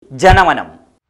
ജനമനം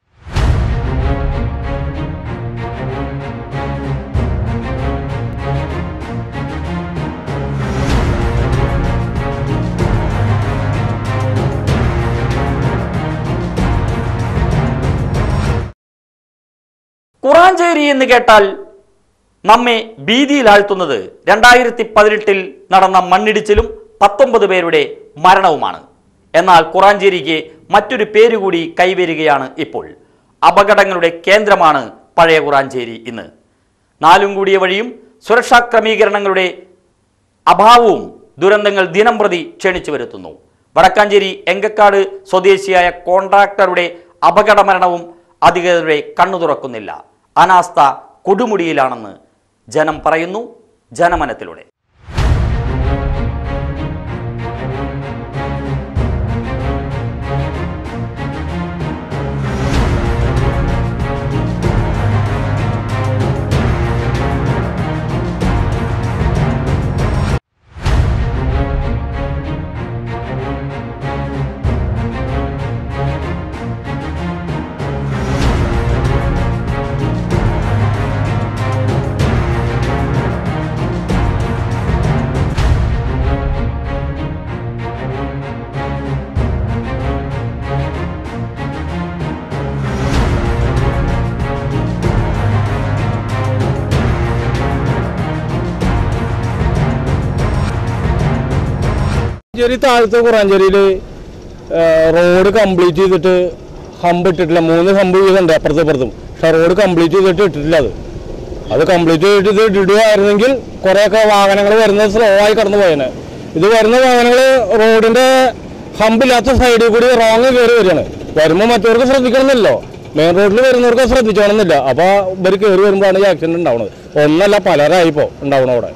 കുറാഞ്ചേരി എന്ന് കേട്ടാൽ നമ്മെ ഭീതിയിലാഴ്ത്തുന്നത് രണ്ടായിരത്തി പതിനെട്ടിൽ നടന്ന മണ്ണിടിച്ചിലും പത്തൊമ്പത് പേരുടെ മരണവുമാണ് എന്നാൽ കുറാഞ്ചേരിക്ക് മറ്റൊരു പേരുകൂടി കൈവരികയാണ് ഇപ്പോൾ അപകടങ്ങളുടെ കേന്ദ്രമാണ് പഴയ കുറാഞ്ചേരി ഇന്ന് നാലും കൂടിയ വഴിയും സുരക്ഷാ ക്രമീകരണങ്ങളുടെ അഭാവവും ദുരന്തങ്ങൾ ദിനം പ്രതി ക്ഷണിച്ചു വരുത്തുന്നു വടക്കാഞ്ചേരി എങ്കക്കാട് സ്വദേശിയായ കോൺട്രാക്ടറുടെ അപകട മരണവും അധികൃതരുടെ കണ്ണു തുറക്കുന്നില്ല അനാസ്ഥ കൊടുമുടിയിലാണെന്ന് ജനം പറയുന്നു ജനമനത്തിലൂടെ കുറാഞ്ചേരി താഴത്തെ കുറാഞ്ചേരിയിൽ റോഡ് കംപ്ലീറ്റ് ചെയ്തിട്ട് ഹമ്പ് ഇട്ടിട്ടില്ല മൂന്ന് ഹമ്പ് ചെയ്തിട്ടുണ്ട് അപ്പുറത്തും ഇപ്പുറത്തും പക്ഷെ റോഡ് കംപ്ലീറ്റ് ചെയ്തിട്ട് ഇട്ടിട്ടില്ല അത് അത് കംപ്ലീറ്റ് ചെയ്തിട്ട് ഇത് ഇടുകയായിരുന്നെങ്കിൽ കുറേയൊക്കെ വാഹനങ്ങൾ വരുന്നത് സ്ലോ ആയി കടന്നു പോയേനെ ഇത് വരുന്ന വാഹനങ്ങൾ റോഡിന്റെ ഹമ്പില്ലാത്ത സൈഡിൽ കൂടി റോങ് കയറി വരികയാണ് വരുമ്പോൾ മറ്റവർക്ക് ശ്രദ്ധിക്കണമെന്നില്ലോ മെയിൻ റോഡിൽ വരുന്നവർക്ക് ശ്രദ്ധിച്ചോണമെന്നില്ല അപ്പോൾ ഇവർ കയറി വരുമ്പോഴാണ് ഈ ആക്സിഡന്റ് ഉണ്ടാവുന്നത് ഒന്നല്ല പലരായി ഇപ്പോൾ ഉണ്ടാവണം അവിടെ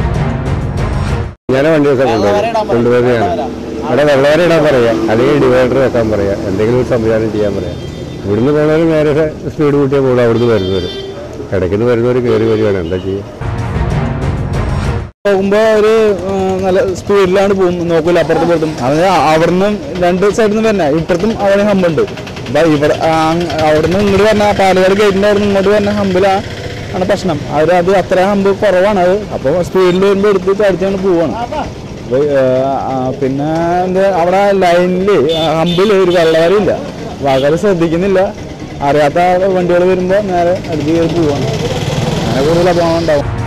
ഞാൻ വണ്ടി വെക്കാൻ കൊണ്ടുവരും കൊണ്ടുവരികയാണ് അവിടെ വെള്ളവരെ ഇടാൻ പറയാം അല്ലെങ്കിൽ ഡിവൈഡർ വെക്കാൻ പറയാം എന്തെങ്കിലും ഒരു സംവിധാനം ചെയ്യാൻ പറയാം ഇവിടുന്ന് പോകുന്നവർ നേരെ സ്പീഡ് കൂട്ടിയാൽ പോകും അവിടുന്ന് വരുന്നവർ ഇടയ്ക്കുന്ന് വരുന്നവർ കയറി വരികയാണ് എന്താ ചെയ്യുക പോകുമ്പോ ഒരു ആ, നല്ല സ്പീഡിലാണ് പോകും നോക്കൂല അപ്പുറത്ത് പുറത്തും അത് അവിടുന്ന് രണ്ട് സൈഡിൽ നിന്ന് തന്നെ ഇപ്പുറത്തും അവിടെ ഹമ്പുണ്ട് അപ്പൊ ഇവിടെ ആ, അവിടുന്ന് ഇങ്ങോട്ട് പറഞ്ഞ പാലക്കാട് ഗേറ്റിന്റെ അവിടുന്ന് ഇങ്ങോട്ട് പറഞ്ഞ ഹമ്പിലാ ആണ് പ്രശ്നം അവർ അത് അത്ര ഹമ്പ് കുറവാണ് അത് അപ്പോൾ സ്പീഡിൽ വരുമ്പോൾ എടുത്ത് അടിച്ചാണ് പോവാണ് അപ്പൊ, ആ, ആ, പിന്നെ എന്താ അവിടെ ലൈനിൽ ഹമ്പിൽ ഒരു വെള്ളവരില്ല ആൾക്കാർ ശ്രദ്ധിക്കുന്നില്ല അറിയാത്ത വണ്ടികൾ വരുമ്പോൾ നേരെ അടുത്ത് കയറി പോവാണ് അങ്ങനെ കൂടുതൽ അപകടം ഉണ്ടാവും